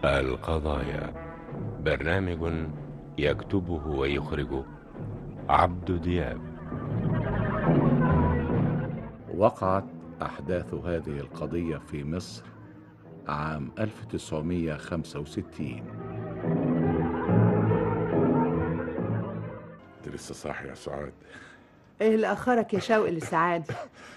القضايا برنامج يكتبه ويخرجه عبد دياب وقعت أحداث هذه القضية في مصر عام 1965 انت لسه صاحي يا سعاد ايه اللي اخرك يا شوقي للسعاده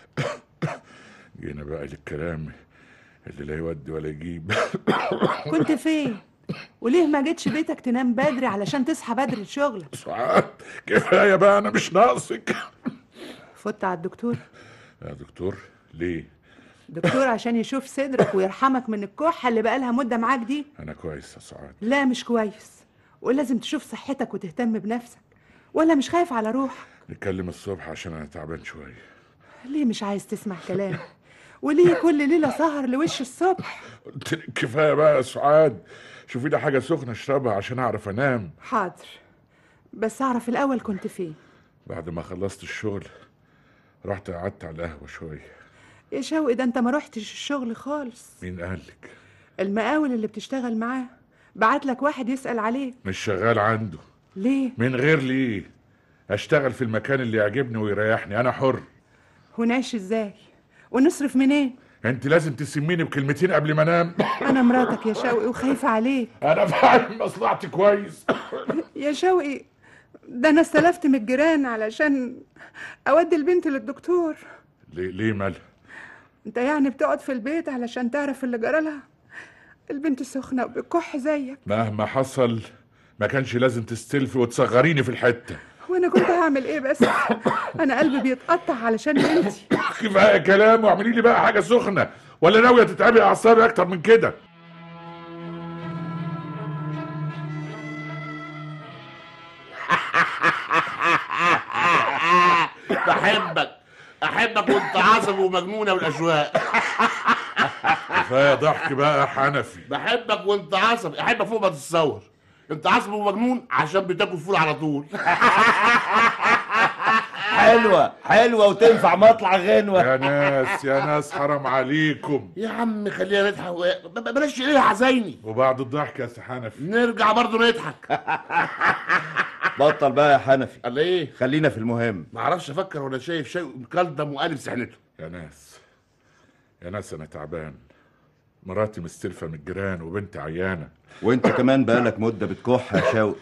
جينا بقى للكلام اللي لا يودي ولا يجيب كنت فين وليه ما جيتش بيتك تنام بدري علشان تصحى بدري لشغلك سعاد كفايه بقى انا مش ناقصك فت على الدكتور يا دكتور ليه دكتور عشان يشوف صدرك ويرحمك من الكحه اللي بقالها مده معاك دي انا كويس يا سعاد لا مش كويس ولازم تشوف صحتك وتهتم بنفسك ولا مش خايف على روحك نتكلم الصبح عشان انا تعبان شويه ليه مش عايز تسمع كلامي وليه كل ليله سهر لوش الصبح قلت لك كفايه بقى يا سعاد شوفي لي حاجه سخنه اشربها عشان اعرف انام حاضر بس اعرف الاول كنت فين بعد ما خلصت الشغل رحت قعدت على القهوه شويه يا شوقي ده انت ما رحتش الشغل خالص مين قالك المقاول اللي بتشتغل معاه بعت لك واحد يسأل عليك مش شغال عنده ليه من غير ليه اشتغل في المكان اللي يعجبني ويريحني انا حر ونعيش ازاي ونصرف منين انت لازم تسميني بكلمتين قبل ما انام انا مراتك يا شوقي وخايفه عليك انا فاهم مصلحتي كويس يا شوقي ده انا استلفت من الجيران علشان اودي البنت للدكتور ليه ليه مالها انت يعني بتقعد في البيت علشان تعرف اللي جرالها البنت سخنه وبتكح زيك مهما حصل ما كانش لازم تستلفي وتصغريني في الحته وانا كنت هعمل ايه بس انا قلبي بيتقطع علشان بنتي كفايه كلام واعملي لي بقى حاجه سخنه ولا ناويه تتعبي اعصابي اكتر من كده بحبك احبك وانت عصبي ومجنونه بالاشواق كفايه ضحك بقى يا حنفي بحبك وانت عصبي احبك فوق ما تتصور انت عصبي ومجنون عشان بتاكل فول على طول حلوة حلوة وتنفع مطلع غنوة يا ناس يا ناس حرام عليكم يا عم خلينا نضحك و- ب- ب- بلاش ليه حزيني وبعد الضحك يا سي حنفي نرجع برضه نضحك بطل بقى يا حنفي قال ايه خلينا في المهم ما اعرفش افكر ولا شايف شيء مكلدم وقالب سحنته يا ناس يا ناس انا تعبان مراتي مستلفه من الجيران وبنتي عيانه وانت كمان بقالك مدة بتكح يا شوقي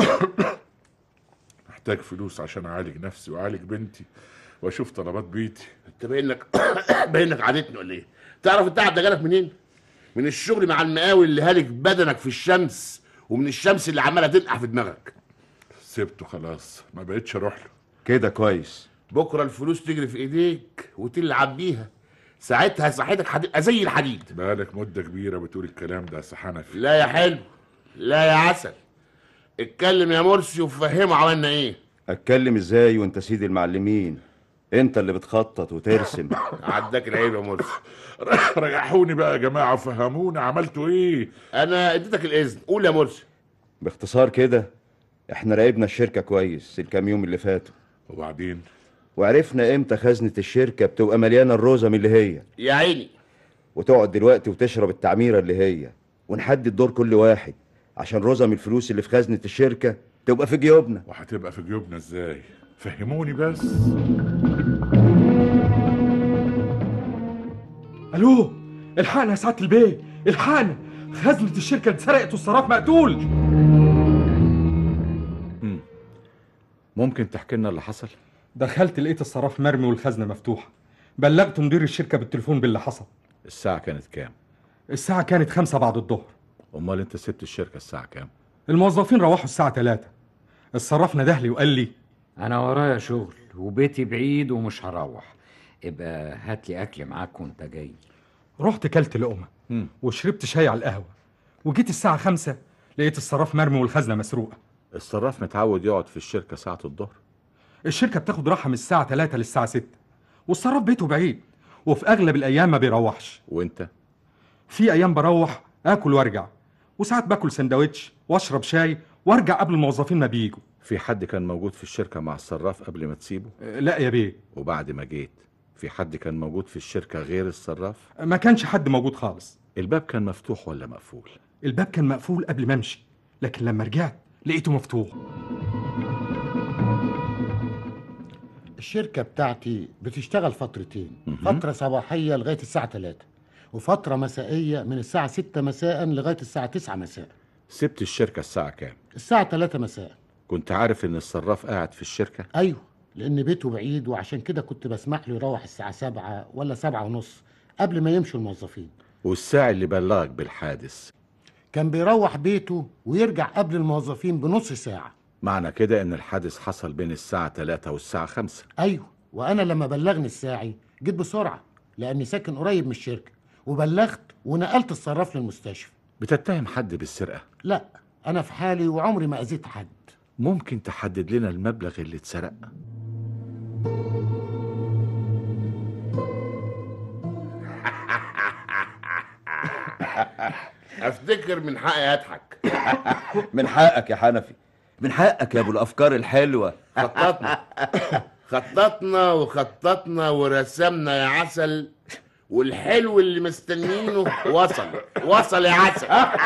محتاج فلوس عشان اعالج نفسي واعالج بنتي واشوف طلبات بيتي انت باين لك باين لك عادتني ولا ايه تعرف التعب ده جالك منين من الشغل مع المقاول اللي هالك بدنك في الشمس ومن الشمس اللي عماله تنقع في دماغك سبته خلاص ما بقتش اروح له كده كويس بكره الفلوس تجري في ايديك وتلعب بيها ساعتها صحتك هتبقى زي الحديد بقالك مده كبيره بتقول الكلام ده يا سي حنفي لا يا حلو لا يا عسل اتكلم يا مرسي وفهمه عملنا ايه اتكلم ازاي وانت سيد المعلمين انت اللي بتخطط وترسم عداك العيب يا مرسي ريحوني بقى يا جماعه وفهموني عملتوا ايه انا اديتك الاذن قول يا مرسي باختصار كده احنا راقبنا الشركة كويس الكام يوم اللي فاتوا وبعدين وعرفنا امتى خزنة الشركة بتبقى مليانة الرزم اللي هي يا عيني وتقعد دلوقتي وتشرب التعميرة اللي هي ونحدد دور كل واحد عشان رزم الفلوس اللي في خزنة الشركة تبقى في جيوبنا وهتبقى في جيوبنا ازاي فهموني بس الو الحقنا يا سعاده البيه الحقنا خزنه الشركه اتسرقت والصراف مقتول ممكن تحكي لنا اللي حصل دخلت لقيت الصراف مرمي والخزنه مفتوحه بلغت مدير الشركه بالتليفون باللي حصل الساعة كانت كام الساعه كانت خمسة بعد الظهر امال انت سبت الشركة الساعة كام الموظفين روحوا الساعه 3 الصراف ندهلي وقال لي انا ورايا شغل وبيتي بعيد ومش هروح ابقى هات لي اكل معاك وانت جاي رحت كلت لقمه وشربت شاي على القهوه وجيت الساعه خمسة لقيت الصراف مرمي والخزنه مسروقه الصراف متعود يقعد في الشركة ساعة الظهر الشركه بتاخد راحه من الساعه 3 للساعه 6 والصراف بيته بعيد وفي اغلب الايام ما بيروحش وانت في ايام بروح اكل وارجع وساعات باكل سندوتش واشرب شاي وارجع قبل الموظفين ما بيجوا في حد كان موجود في الشركة مع الصراف قبل ما تسيبه أه، لا يا بيه وبعد ما جيت في حد كان موجود في الشركة غير الصراف ما كانش حد موجود خالص الباب كان مفتوح ولا مقفول الباب كان مقفول قبل ما امشي لكن لما رجعت لقيته مفتوح الشركة بتاعتي بتشتغل فترتين فترة صباحية لغاية الساعة 3 وفترة مسائية من الساعة 6 مساء لغاية الساعة 9 مساء سبت الشركة الساعة كام الساعة 3 مساء كنت عارف ان الصراف قاعد في الشركة أيوه لأن بيته بعيد وعشان كده كنت بسمح له يروح الساعة 7 ولا 7 ونص قبل ما يمشوا الموظفين والساعة اللي بلغك بالحادث كان بيروح بيته ويرجع قبل الموظفين بنص ساعة معنى كده ان الحادث حصل بين الساعة 3 والساعة 5 أيوه وأنا لما بلغني الساعي جيت بسرعة لأني ساكن قريب من الشركة وبلغت ونقلت الصراف للمستشفى بتتهم حد بالسرقة لا أنا في حالي وعمري ما أذيت حد ممكن تحدد لنا المبلغ اللي اتسرق افتكر من حقي اضحك من حقك يا حنفي من حقك يا ابو الافكار الحلوه خططنا خططنا وخططنا ورسمنا يا عسل والحلو اللي مستنينه وصل وصل يا عسل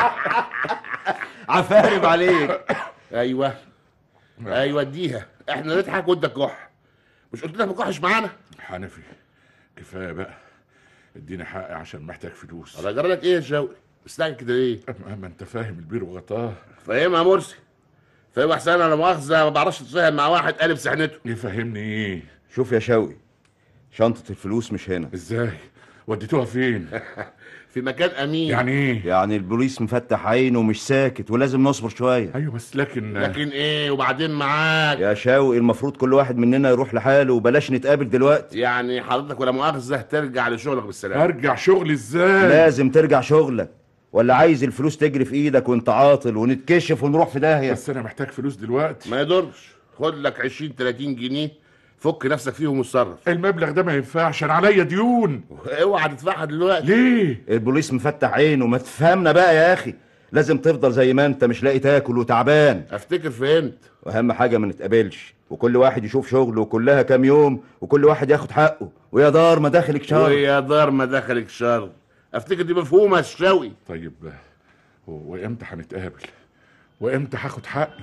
عفارب عليك ايوه ايوه اديها احنا نضحك وانت كح مش قلت لك ما تكحش معانا حنفي كفايه بقى اديني حقي عشان محتاج فلوس الله جرى لك ايه يا شوقي مستعجل كده ليه أما ما انت فاهم البير وغطاه فاهمها يا مرسي فاهمها حسين انا مؤاخذه ما بعرفش اتفاهم مع واحد قالب سحنته يفهمني ايه شوف يا شوقي شنطه الفلوس مش هنا ازاي وديتوها فين في مكان امين يعني ايه يعني البوليس مفتح عينه ومش ساكت ولازم نصبر شويه ايوه بس لكن لكن ايه وبعدين معاك يا شوقي المفروض كل واحد مننا يروح لحاله وبلاش نتقابل دلوقتي يعني حضرتك ولا مؤاخذه ترجع لشغلك بالسلامه ارجع شغلي ازاي لازم ترجع شغلك ولا عايز الفلوس تجري في ايدك وانت عاطل ونتكشف ونروح في داهيه بس انا محتاج فلوس دلوقتي ما يضرش خد لك 20 30 جنيه فك نفسك فيهم وتصرف المبلغ ده ما ينفعش انا عليا ديون اوعى تدفعها دلوقتي ليه البوليس مفتح عينه ما تفهمنا بقى يا اخي لازم تفضل زي ما انت مش لاقي تاكل وتعبان افتكر فهمت واهم حاجه ما نتقابلش وكل واحد يشوف شغله وكلها كام يوم وكل واحد ياخد حقه ويا دار ما داخلك شر ويا دار ما دخلك شر افتكر دي مفهومه يا الشاوي طيب و- وامتى هنتقابل وامتى هاخد حقي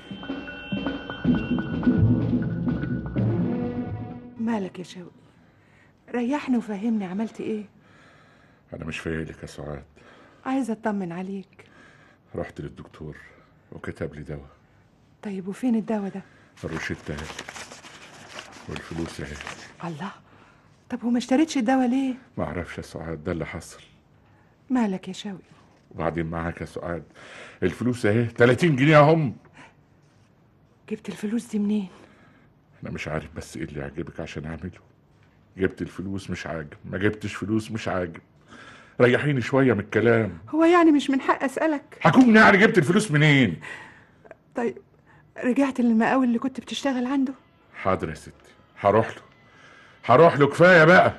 مالك يا شوقي ريحني وفهمني عملت ايه انا مش فايقلك يا سعاد عايزه اطمن عليك رحت للدكتور وكتب لي دواء طيب وفين الدواء ده الروشتة اهي والفلوس اهي الله طب وما اشتريتش الدواء ليه ما اعرفش يا سعاد ده اللي حصل مالك يا شوقي وبعدين معاك يا سعاد الفلوس اهي 30 جنيه اهم جبت الفلوس دي منين انا مش عارف بس ايه اللي يعجبك عشان اعمله جبت الفلوس مش عاجب ما جبتش فلوس مش عاجب ريحيني شويه من الكلام هو يعني مش من حق اسالك هكون يعني جبت الفلوس منين طيب رجعت للمقاول اللي كنت بتشتغل عنده حاضر يا ستي هروح له هروح له كفايه بقى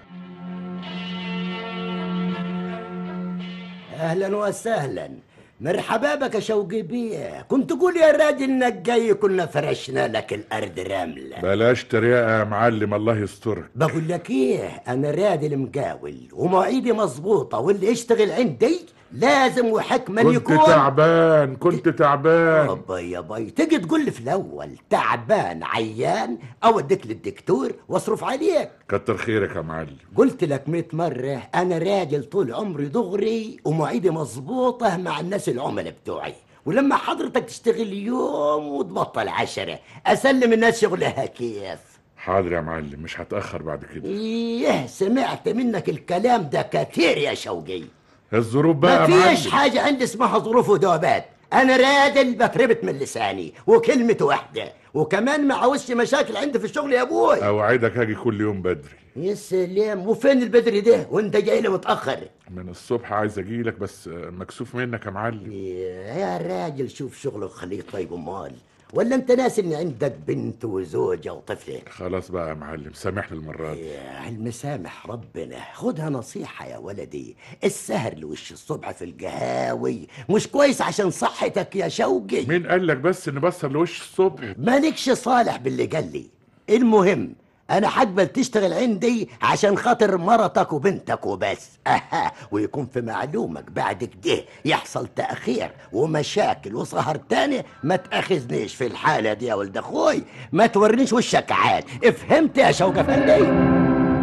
اهلا وسهلا مرحبا بك يا شوقي بيه كنت تقول يا راجل انك جاي كنا فرشنا لك الارض رمله بلاش تريقه يا معلم الله يسترك بقول لك ايه انا راجل مقاول ومواعيدي مظبوطه واللي يشتغل عندي لازم وحكما كنت يكون تعبان كنت تعبان يابا يا باي تيجي تقول لي في الاول تعبان عيان اوديك للدكتور واصرف عليك كتر خيرك يا معلم قلت لك مئة مرة أنا راجل طول عمري دغري ومواعيدي مظبوطة مع الناس العملاء بتوعي ولما حضرتك تشتغل يوم وتبطل عشرة أسلم الناس شغلها كيف حاضر يا معلم مش هتاخر بعد كده إيه سمعت منك الكلام ده كتير يا شوقي الظروف بقى ما يا فيش معلم حاجة عندي اسمها ظروف ودوبات أنا راجل بتربط من لساني وكلمة واحدة وكمان ما عاوزش مشاكل عندي في الشغل يا أبوي اوعدك هاجي كل يوم بدري يا سلام وفين البدري ده وانت جاي لي متأخر من الصبح عايز اجيلك بس مكسوف منك يا معلم يا راجل شوف شغلك خليه طيب امال ولا انت ناس ان عندك بنت وزوجه وطفله خلاص بقى يا معلم سامحني المره دي يا المسامح ربنا خدها نصيحة يا ولدي السهر لوش الصبح في القهاوي مش كويس عشان صحتك يا شوقي مين قال لك بس ان بسهر لوش الصبح مالكش صالح باللي قال لي المهم انا حاجبك تشتغل عندي عشان خاطر مرتك وبنتك وبس اها ويكون في معلومك بعد كده يحصل تاخير ومشاكل وسهر تاني ما تاخذنيش في الحاله دي يا ولد اخوي ما تورينيش وشك عاد فهمت يا شوقة افندي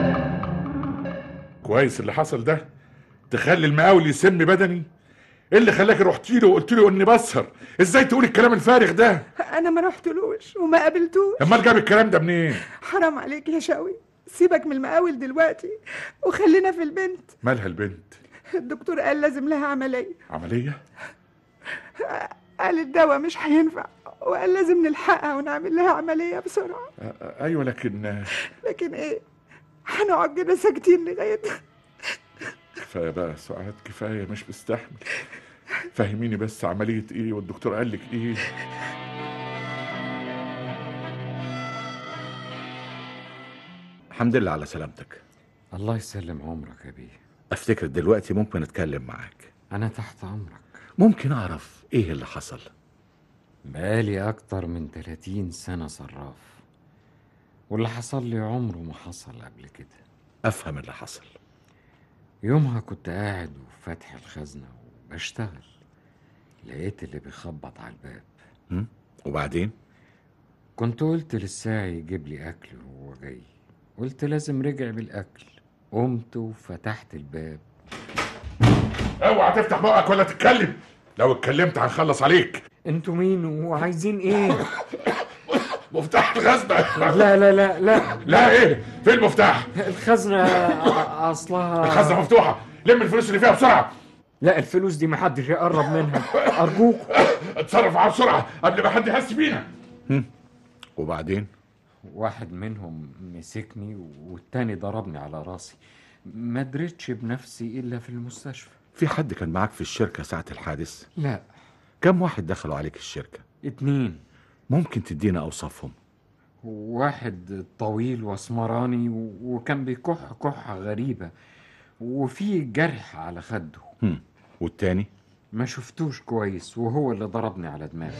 كويس اللي حصل ده تخلي المقاول يسم بدني ايه اللي خلاك رحتي له وقلت له اني بسهر ازاي تقول الكلام الفارغ ده انا ما رحتلوش وما قابلتوش امال جاب الكلام ده منين حرام عليك يا شوقي سيبك من المقاول دلوقتي وخلينا في البنت مالها البنت الدكتور قال لازم لها عملية عمليه قال الدواء مش هينفع وقال لازم نلحقها ونعمل لها عملية بسرعة أ- أ- ايوه لكن لكن ايه هنقعد كده ساكتين لغاية كفايه بقى سعاد كفايه مش مستحمل فهميني بس عمليه ايه والدكتور قال لك ايه الحمد لله على سلامتك الله يسلم عمرك يا بيه افتكر دلوقتي ممكن اتكلم معاك أنا تحت أمرك ممكن اعرف ايه اللي حصل بقالي أكتر من 30 سنة صراف واللي حصل لي عمره ما حصل قبل كده افهم اللي حصل يومها كنت قاعد وفاتح الخزنة وبشتغل لقيت اللي بيخبط على الباب هم؟ وبعدين كنت قلت للساعي يجيب لي أكل وهو جاي قلت لازم رجع بالأكل قمت وفتحت الباب اوعى تفتح بقك ولا تتكلم لو اتكلمت هنخلص عليك انتوا مين وعايزين ايه مفتاح الخزنه لا لا لا لا لا ايه فين المفتاح الخزنة أصلها الخزنه مفتوحه لم الفلوس اللي فيها بسرعه لا الفلوس دي محدش يقرب منها أرجوك اتصرف معاها بسرعه قبل ما حد يحس بينا وبعدين واحد منهم مسكني والتاني ضربني على راسي ما دريتش بنفسي إلا في المستشفى في حد كان معاك في الشركه ساعه الحادث لا كم واحد دخلوا عليك الشركه اتنين ممكن تدينا اوصافهم واحد طويل واسمراني و- وكان بيكح كحة غريبة وفي جرح على خده هم. والتاني ما شفتوش كويس وهو اللي ضربني على دماغي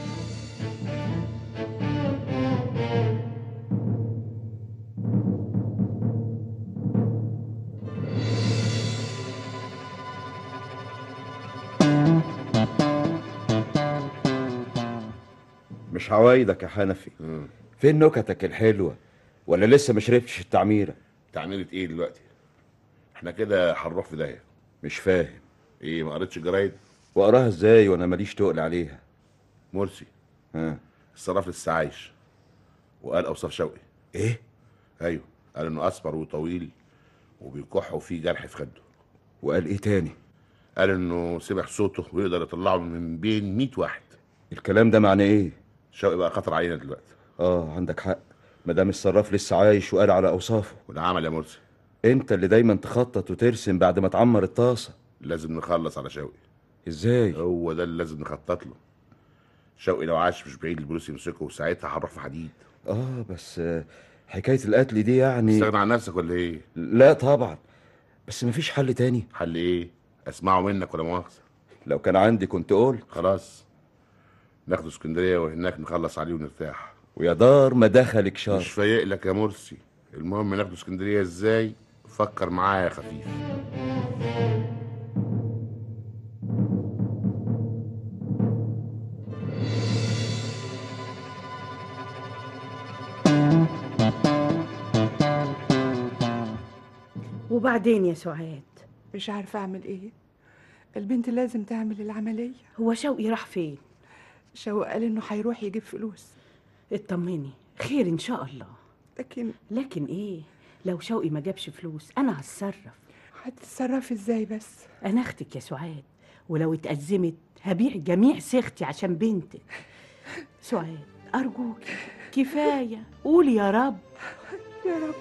مش عوايدك يا حنفي فين نكتك الحلوة ولا لسه ما شربتش التعميرة تعميرة ايه دلوقتي احنا كده هنروح في داهية مش فاهم ايه ما قريتش الجرايد واقراها ازاي وانا ماليش تقل عليها مرسي ها الصراف لسه عايش وقال اوصاف شوقي ايه ايوه قال انه اسمر وطويل وبيكح وفيه جرح في خده وقال ايه تاني قال انه سمع صوته ويقدر يطلعه من بين 100 واحد الكلام ده معناه ايه شوقي بقى خطر علينا دلوقتي اه عندك حق مدام الصراف لسه عايش وقال على اوصافه وده عمل يا مرسي انت اللي دايما تخطط وترسم بعد ما تعمر الطاسة لازم نخلص على شوقي ازاي هو ده اللي لازم نخطط له شوقي لو عاش مش بعيد البوليس يمسكه وساعتها هنروح في حديد اه بس آه، حكاية القتل دي يعني تستغنى عن نفسك ولا ايه لا طبعا بس مفيش حل تاني حل ايه اسمعه منك ولا مؤاخذه لو كان عندي كنت قلت خلاص ناخده اسكندريه وهناك نخلص عليه ونرتاح ويا دار ما دخلك مش شر فايق لك يا مرسي المهم ناخده اسكندريه ازاي فكر معايا يا خفيف وبعدين يا سعاد مش عارفة أعمل إيه البنت لازم تعمل العملية هو شوقي راح فين شوق قال إنه هيروح يجيب فلوس اطمني خير ان شاء الله لكن لكن ايه لو شوقي ما جابش فلوس انا هتصرف هتتصرفي إزاي بس انا اختك يا سعاد ولو اتأزمت هبيع جميع سيختي عشان بنتك سعاد ارجوك كفايه قولي يا رب يا رب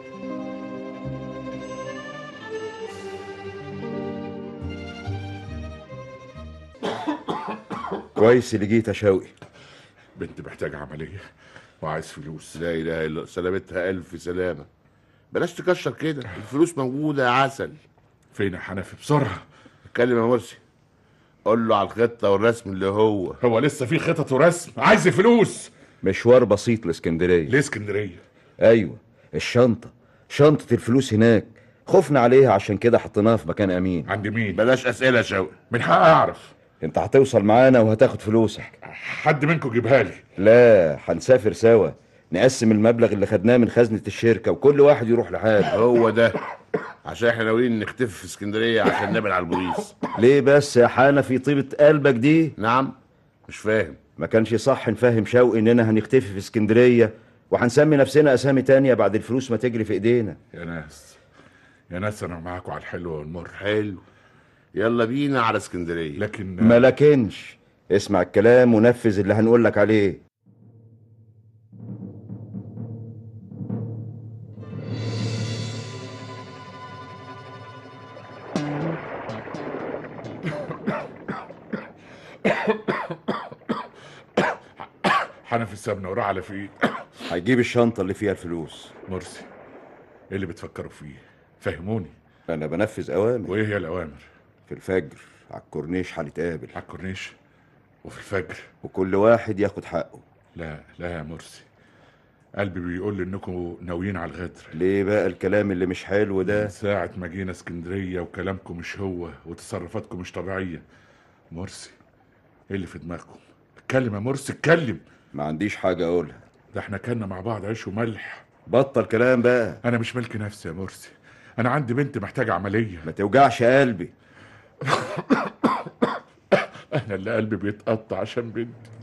كويس اللي جيت يا شوقي بنت محتاجه عمليه وعايز فلوس لا اله الا الله سلامتها الف سلامه بلاش تكشر كده الفلوس موجوده يا عسل فين يا حنفي بسرعه اتكلم يا مرسي قول له على الخطه والرسم اللي هو هو لسه في خطط ورسم عايز فلوس مشوار بسيط لاسكندريه ليه اسكندريه ايوه الشنطة شنطة الفلوس هناك خفنا عليها عشان كده حطيناها في مكان امين عند مين بلاش اسئله يا شوقي من حقي اعرف انت هتوصل معانا وهتاخد فلوسك حد منكم جيبها لي لا هنسافر سوا نقسم المبلغ اللي خدناه من خزنة الشركة وكل واحد يروح لحاله هو ده عشان احنا ناويين نختفي في اسكندريه عشان نبعد على البوليس ليه بس يا حانا في طيبة قلبك دي نعم مش فاهم ما كانش صح نفهم شوقي اننا هنختفي في اسكندرية وهنسمي نفسنا اسامي تانية بعد الفلوس ما تجري في ايدينا يا ناس يا ناس انا معاكم على الحلو والمر حلو يلا بينا على اسكندريه لكن ما لكنش اسمع الكلام ونفذ اللي هنقول لك عليه حنفي السمنه وراح على في هيجيب الشنطة اللي فيها الفلوس مرسي ايه اللي بتفكروا فيه فهموني انا بنفذ اوامر وايه هي الاوامر في الفجر على الكورنيش هنتقابل على الكورنيش وفي الفجر وكل واحد ياخد حقه لا لا يا مرسي قلبي بيقول لي انكم ناويين على الغدر ليه بقى الكلام اللي مش حلو ده من ساعة ما جينا اسكندرية وكلامكم مش هو وتصرفاتكم مش طبيعية مرسي ايه اللي في دماغكم اتكلم يا مرسي اتكلم ما عنديش حاجة اقولها ده احنا كنا مع بعض عيش وملح بطل كلام بقى انا مش ملك نفسي يا مرسي انا عندي بنت محتاجة عملية ما توجعش قلبي انا اللي قلبي بيتقطع عشان بنتي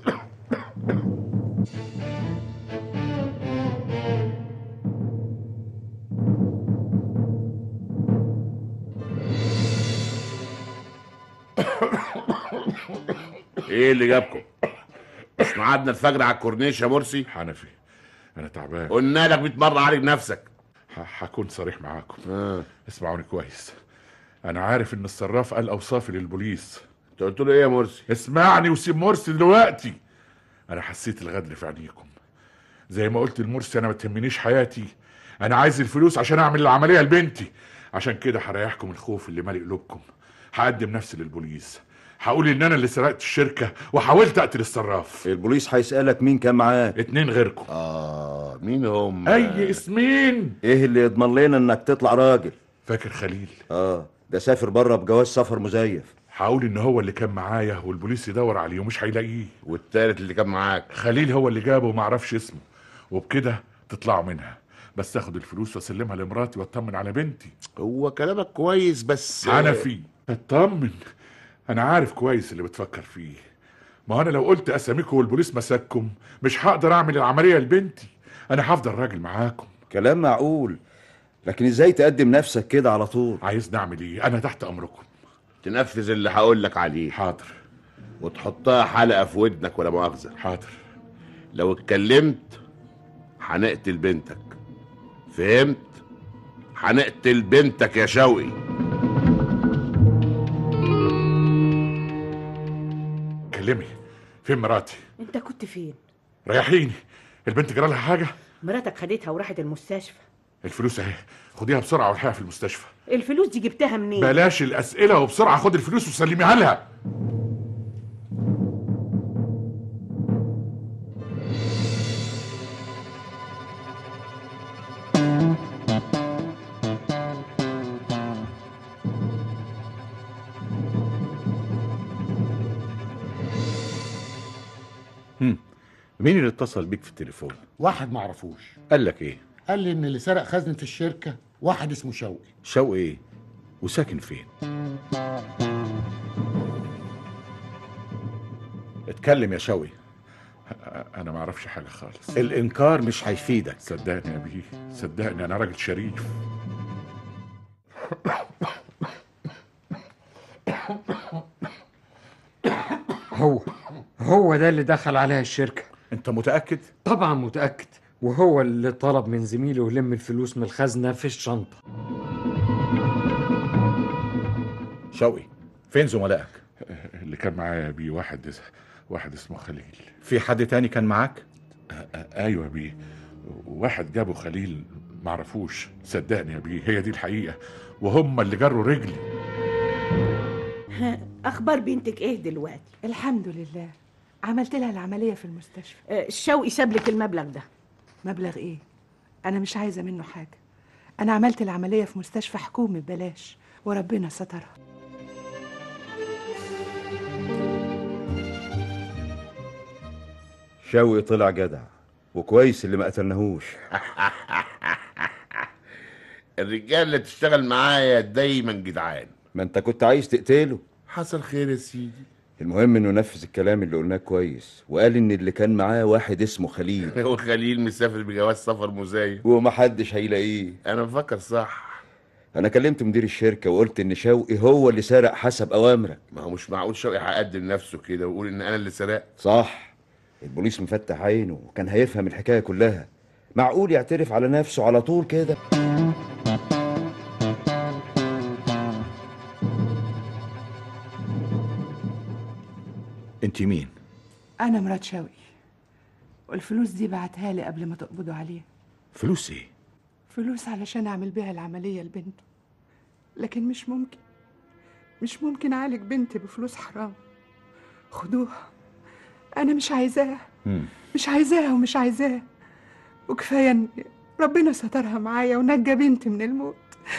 ايه اللي جابكم مش ميعادنا الفجر على الكورنيش يا مرسي حنفي انا تعبان قلنا لك 100 مره عالج نفسك ه- هكون صريح معاكم آه. اسمعوني كويس انا عارف ان الصراف قال اوصافي للبوليس انت قلت له ايه يا مرسي اسمعني وسيب مرسي دلوقتي انا حسيت الغدر في عينيكم زي ما قلت لمرسي انا ما تهمنيش حياتي انا عايز الفلوس عشان اعمل العمليه لبنتي عشان كده هريحكم الخوف اللي مالي قلوبكم هقدم نفسي للبوليس هقول ان انا اللي سرقت الشركه وحاولت اقتل الصراف البوليس هيسألك مين كان معاك اتنين غيركم اه مين هم اي اسمين ايه اللي يضمن لنا انك تطلع راجل فاكر خليل اه ده سافر بره بجواز سفر مزيف هقول ان هو اللي كان معايا والبوليس يدور عليه ومش هيلاقيه والتالت اللي كان معاك خليل هو اللي جابه وما اعرفش اسمه وبكده تطلعوا منها بس اخد الفلوس واسلمها لمراتي واطمن على بنتي هو كلامك كويس بس حنفي اطمن انا عارف كويس اللي بتفكر فيه ما هو انا لو قلت اساميكم والبوليس مسككم مش هقدر اعمل العمليه لبنتي انا هفضل راجل معاكم كلام معقول لكن ازاي تقدم نفسك كده على طول عايز نعمل ايه انا تحت امركم تنفذ اللي هقول لك عليه حاضر وتحطها حلقه في ودنك ولا مؤاخذه حاضر لو اتكلمت هنقتل بنتك فهمت هنقتل بنتك يا شوقي كلمي فين مراتي انت كنت فين ريحيني البنت جرى لها حاجه مراتك خدتها وراحت المستشفى الفلوس اهي خديها بسرعه والحقها في المستشفى الفلوس دي جبتها منين بلاش الاسئله وبسرعه خد الفلوس وسلميها لها مين اللي اتصل بيك في التليفون واحد معرفوش قال لك ايه قال لي ان اللي سرق خزنة الشركة واحد اسمه شوقي شوقي ايه وساكن فين اتكلم يا شوقي انا ما اعرفش حاجه خالص الانكار مش هيفيدك صدقني يا بيه صدقني انا راجل شريف هو هو ده اللي دخل عليها الشركة انت متاكد طبعا متأكد وهو اللي طلب من زميله يلم الفلوس من الخزنة في الشنطة شوقي فين زملائك اللي كان معايا بيه واحد واحد اسمه خليل في حد تاني كان معاك ايوه يا بيه واحد جابه خليل معرفوش صدقني يا بيه هي دي الحقيقه وهم اللي جروا رجلي ها، اخبار بنتك ايه دلوقتي الحمد لله عملت لها العملية في المستشفى آه، شوقي ساب لك المبلغ ده مبلغ ايه انا مش عايزه منه حاجه انا عملت العمليه في مستشفى حكومي ببلاش وربنا سترها شوقي طلع جدع وكويس اللي ما قتلناهوش الرجال اللي تشتغل معايا دايما جدعان ما انت كنت عايز تقتله حصل خير يا سيدي المهم انه نفذ الكلام اللي قلناه كويس وقال ان اللي كان معاه واحد اسمه خليل هو خليل مسافر بجواز سفر مزايد ومحدش هيلاقيه انا بفكر صح انا كلمت مدير الشركه وقلت ان شوقي هو اللي سرق حسب اوامرك ما هو مش معقول شوقي هيقدم نفسه كده ويقول ان انا اللي سرقت صح البوليس مفتح عينه وكان هيفهم الحكايه كلها معقول يعترف على نفسه على طول كده انت مين انا مرات شوقي والفلوس دي بعتها لي قبل ما تقبضوا عليه فلوس ايه فلوس علشان اعمل بيها العمليه لبنته لكن مش ممكن مش ممكن اعالج بنتي بفلوس حرام خدوها انا مش عايزاها مم. مش عايزاها ومش عايزاها وكفايه ان ربنا سترها معايا ونجى بنتي من الموت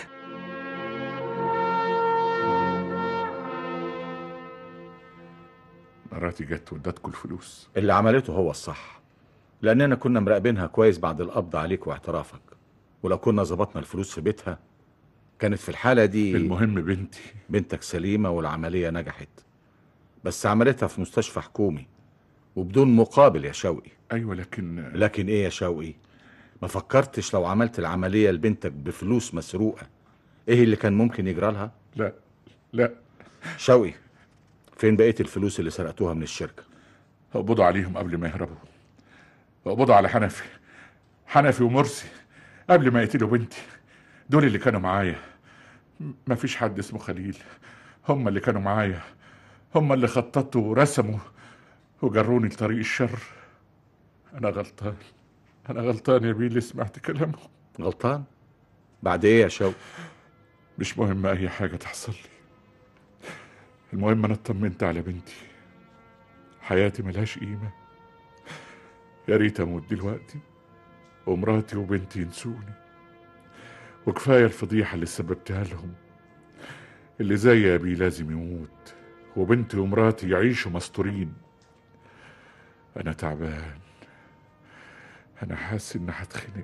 مراتي جت وادتكم الفلوس اللي عملته هو الصح لاننا كنا مراقبينها كويس بعد القبض عليك واعترافك ولو كنا ظبطنا الفلوس في بيتها كانت في الحاله دي المهم بنتي بنتك سليمه والعمليه نجحت بس عملتها في مستشفى حكومي وبدون مقابل يا شوقي ايوه لكن لكن ايه يا شوقي ما فكرتش لو عملت العمليه لبنتك بفلوس مسروقه ايه اللي كان ممكن يجرى لها لا لا شوقي فين بقيه الفلوس اللي سرقتوها من الشركه اقبضوا عليهم قبل ما يهربوا اقبضوا على حنفي حنفي ومرسي قبل ما يقتلوا بنتي دول اللي كانوا معايا م- مفيش حد اسمه خليل هم اللي كانوا معايا هم اللي خططوا ورسموا وجروني لطريق الشر انا غلطان انا غلطان يا بيه اللي سمعت كلامهم غلطان بعد ايه يا شوقي مش مهم اي حاجه تحصل لي المهم انا اطمنت على بنتي حياتي ملهاش قيمه يا ريت اموت دلوقتي ومراتي وبنتي ينسوني وكفايه الفضيحه اللي سببتها لهم اللي زي ابي لازم يموت وبنتي ومراتي يعيشوا مستورين انا تعبان انا حاسس اني هتخنق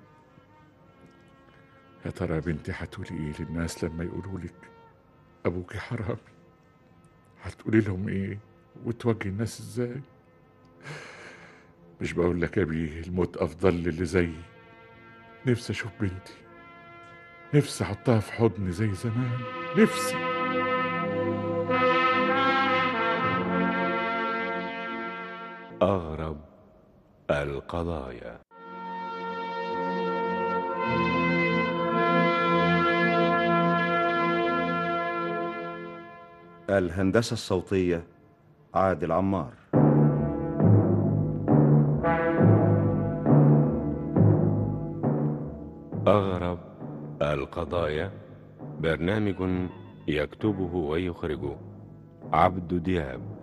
يا ترى يا بنتي هتقولي ايه للناس لما يقولوا لك ابوكي حرامي هتقولي لهم ايه وتواجهي الناس ازاي مش بقول لك يا بيه الموت افضل للي زيي نفسي اشوف بنتي نفسي احطها في حضني زي زمان نفسي أغرب القضايا الهندسه الصوتيه عادل عمار أغرب القضايا برنامج يكتبه ويخرجه عبد دياب